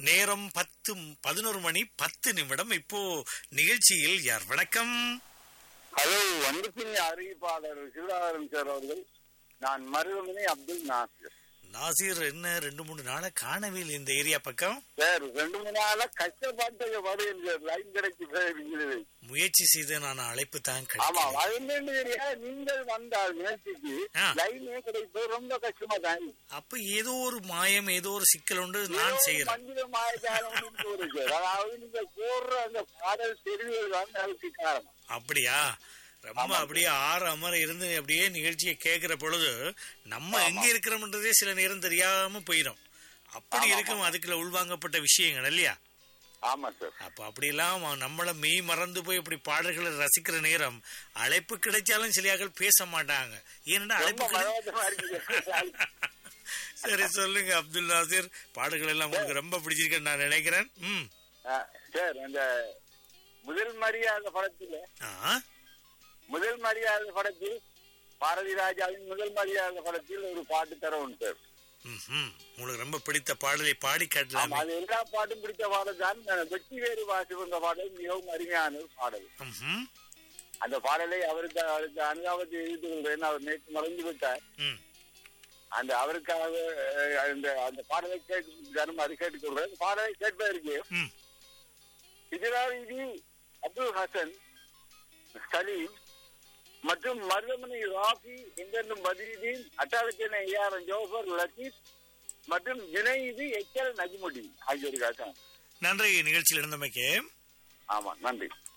நேரம் பத்து பதினோரு மணி பத்து நிமிடம் இப்போ நிகழ்ச்சியில் யார் வணக்கம் ஹலோ வந்திப்பின் அறிவிப்பாளர் சிவராகரன் சார் அவர்கள் நான் மருதமணி அப்துல் நாசிர் நாசீர் என்ன ரெண்டு மூணு நாளா காணவே இல்லை இந்த ஏரியா பக்கம் சார் ரெண்டு மூணு நாளா கஷ்டப்பட்டு வருவேன் சார் லைன் கிடைச்சி போயிருக்கிறது முயற்சி செய்து நான் அழைப்பு தான் ஆமா கிடைக்கல. அது என்னன்னு தெரியா நீங்கள் வந்தால் முயற்சிக்கு ஆ. லைனே கிடைப்பது ரொம்ப கஷ்டமா தான் அப்ப ஏதோ ஒரு மாயம் ஏதோ ஒரு சிக்கல் உண்டு நான் செய்யறேன் மந்திர மாயக்காரம் இருக்கு சார் அதாவது நீங்க போடுற அந்த பாடல் தெரிவுகள் தான் அதுக்கு காரணம் அப்படியா ரொம்ப அப்படியே ஆறு அமர இருந்து அப்படியே நிகழ்ச்சியை கேட்கிற பொழுது நம்ம எங்க இருக்கிறோம்ன்றதே சில நேரம் தெரியாம போயிடும் அப்படி ஆமா, இருக்கும் அதுக்குள்ள உள்வாங்கப்பட்ட விஷயங்கள் இல்லையா ஆமா சார் அப்ப அப்படியெல்லாம் நம்மள மெய் மறந்து போய் இப்படி பாடல்களை ரசிக்கிற நேரம் அழைப்பு கிடைச்சாலும் சிலையாக்கள் பேச மாட்டாங்க ஏன்னா அழைப்பு ரொம்ப கிடை- மனோதமா இருக்கு சார். சரி சொல்லுங்க அப்துல் நாசிர் பாடல்கள் எல்லாம் உங்களுக்கு ரொம்ப பிடிச்சிருக்குன்னு நான் நினைக்கிறேன் ம் ஆ, சார் அந்த முதல் மரியாதை படத்துல ஆ முதல் மரியாதை படத்தில் பாரதி ராஜாவின் முதல் மரியாதை படத்தில் ஒரு பாட்டு தரவும் சார் ம்ஹும். உங்களுக்கு ரொம்ப பிடித்த பாடலை பாடி ஆமா காட்டலாமே அது எல்லா பாட்டும் பிடித்த பாடல் தான் வெற்றி வேறு வாசி வந்த பாடல் மிகவும் அருமையான ஒரு பாடல் ம்ஹும். அந்த பாடலை அவருக்கு அவருக்கு அனுதாபத்தை எழுதி கொள்றேன் அவர் நேற்று மறைந்து விட்டார் ம் அந்த அவருக்காக அஹ், அந்த அந்த பாடலை கேட்டு அது கேட்டுக்கொள்றேன் அந்த பாடலை கேட்பதற்கு ம் இதனாலிதி அப்துல் ஹசன் சலீம் மற்றும் மருதமணி ராஃபி எங்கென்னும் மதீதீன் அட்டாளத்தின ஏஆர் ஜோஃபர் லத்தீப் மற்றும் ஜுனைது எச் எல் நஜ்முடி ஆகியோருக்காக நன்றி நிகழ்ச்சியில் இருந்தமைக்கு ஆமா நன்றி